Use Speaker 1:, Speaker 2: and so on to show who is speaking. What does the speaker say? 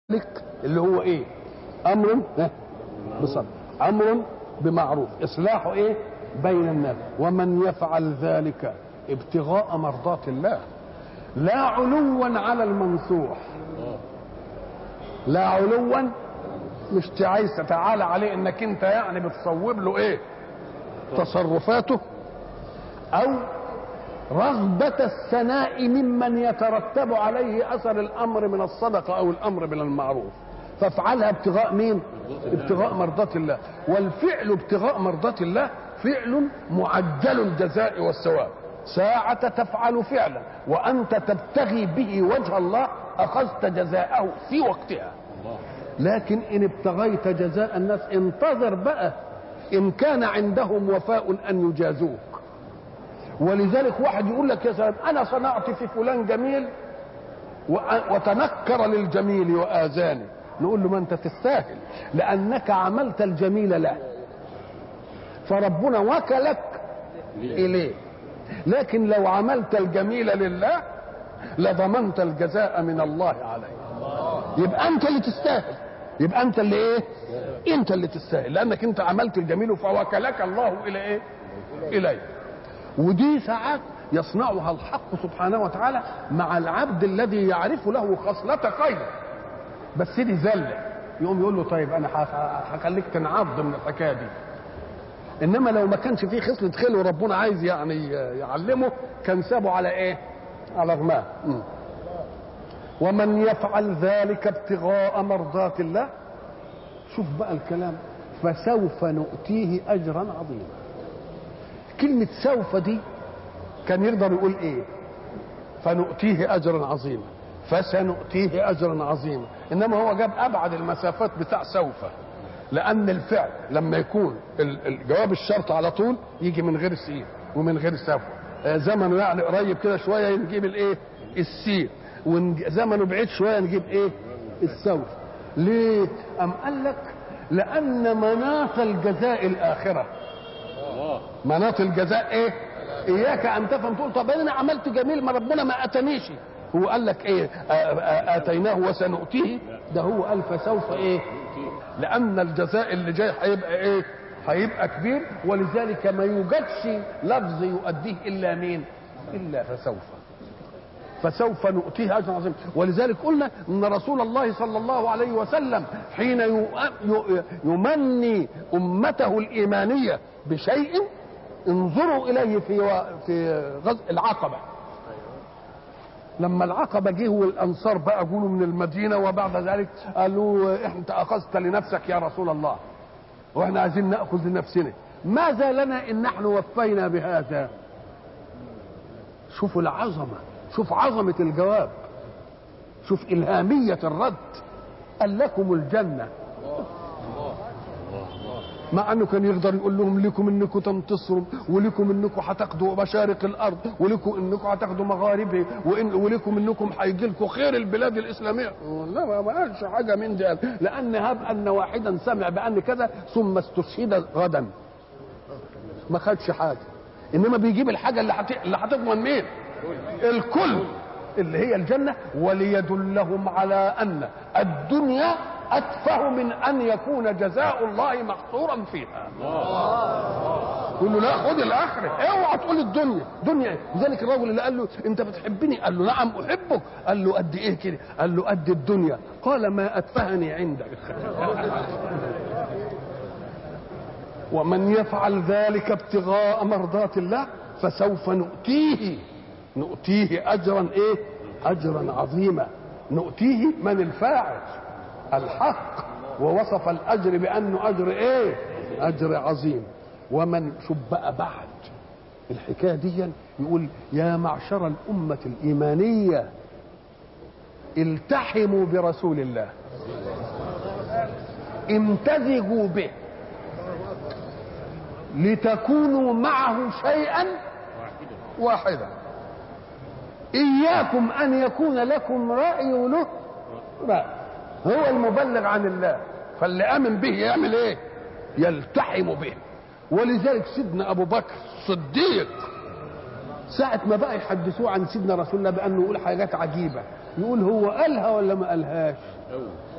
Speaker 1: لك اللي هو ايه امر ها، بصبر امر بمعروف اصلاح ايه بين الناس ومن يفعل ذلك ابتغاء مرضات الله لا علوا على المنصوح لا علوا مش عايز تتعالى عليه انك انت يعني بتصوب له ايه تصرفاته او رغبة الثناء ممن يترتب عليه أثر الأمر من الصدقة أو الأمر من المعروف فافعلها ابتغاء مين ابتغاء مرضات الله والفعل ابتغاء مرضات الله فعل معجل الجزاء والثواب ساعة تفعل فعلا وأنت تبتغي به وجه الله أخذت جزاءه في وقتها لكن إن ابتغيت جزاء الناس انتظر بقى إن كان عندهم وفاء أن يجازوك ولذلك واحد يقول لك يا سلام انا صنعت في فلان جميل وتنكر للجميل واذاني نقول له ما انت تستاهل لانك عملت الجميل له فربنا وكلك اليه لكن لو عملت الجميل لله لضمنت الجزاء من الله عليه يبقى انت اللي تستاهل يبقى انت اللي ايه انت اللي تستاهل لانك انت عملت الجميل فوكلك الله الى ايه اليه ودي ساعات يصنعها الحق سبحانه وتعالى مع العبد الذي يعرف له خصلة خير بس دي زلة يقوم يقول له طيب انا هخليك تنعض من الحكايه دي انما لو ما كانش فيه خصلة خير وربنا عايز يعني يعلمه كان سابه على ايه على غماه ومن يفعل ذلك ابتغاء مرضات الله شوف بقى الكلام فسوف نؤتيه اجرا عظيما كلمة سوف دي كان يقدر يقول ايه فنؤتيه اجرا عظيما فسنؤتيه اجرا عظيما انما هو جاب ابعد المسافات بتاع سوف لان الفعل لما يكون الجواب الشرط على طول يجي من غير سين ومن غير سوف زمنه يعني قريب كده شويه نجيب الايه السين وزمنه بعيد شويه نجيب ايه السوف ليه ام قال لك لان مناط الجزاء الاخره مناط الجزاء ايه اياك ان تفهم تقول طب انا عملت جميل ما ربنا ما اتانيش هو قال لك ايه اتيناه وسنؤتيه ده هو قال فسوف ايه لان الجزاء اللي جاي هيبقى ايه هيبقى كبير ولذلك ما يوجدش لفظ يؤديه الا مين الا فسوف فسوف نؤتيه اجرا عظيما ولذلك قلنا ان رسول الله صلى الله عليه وسلم حين يمني امته الايمانيه بشيء انظروا اليه في في غزو العقبه لما العقبة جه والأنصار بقى جولوا من المدينة وبعد ذلك قالوا أنت أخذت لنفسك يا رسول الله وإحنا عايزين نأخذ لنفسنا ماذا لنا إن نحن وفينا بهذا شوفوا العظمة شوف عظمة الجواب شوف إلهامية الرد قال لكم الجنة مع انه كان يقدر يقول لهم لكم انكم تنتصروا ولكم انكم هتاخدوا مشارق الارض ولكم انكم هتاخدوا مغاربها وإن ولكم انكم هيجي لكم خير البلاد الاسلاميه لا ما قالش حاجه من دي لان هب ان واحدا سمع بان كذا ثم استشهد غدا ما خدش حاجه انما بيجيب الحاجه اللي حت... اللي هتضمن مين الكل اللي هي الجنه وليدلهم على ان الدنيا اتفه من ان يكون جزاء الله محصورا فيها يقول له لا خد الاخره اوعى تقول الدنيا دنيا لذلك الرجل اللي قال له انت بتحبني قال له نعم احبك قال له قد ايه كده قال له قد الدنيا قال ما اتفهني عندك ومن يفعل ذلك ابتغاء مرضات الله فسوف نؤتيه نؤتيه اجرا ايه اجرا عظيما نؤتيه من الفاعل الحق ووصف الاجر بانه اجر ايه اجر عظيم ومن شوف بقى بعد الحكايه دي يقول يا معشر الامه الايمانيه التحموا برسول الله امتزجوا به لتكونوا معه شيئا واحدا اياكم ان يكون لكم راي له راي هو المبلغ عن الله فاللي امن به يعمل ايه يلتحم به ولذلك سيدنا ابو بكر الصديق ساعة ما بقى يحدثوه عن سيدنا رسول الله بأنه يقول حاجات عجيبة يقول هو قالها ولا ما قالهاش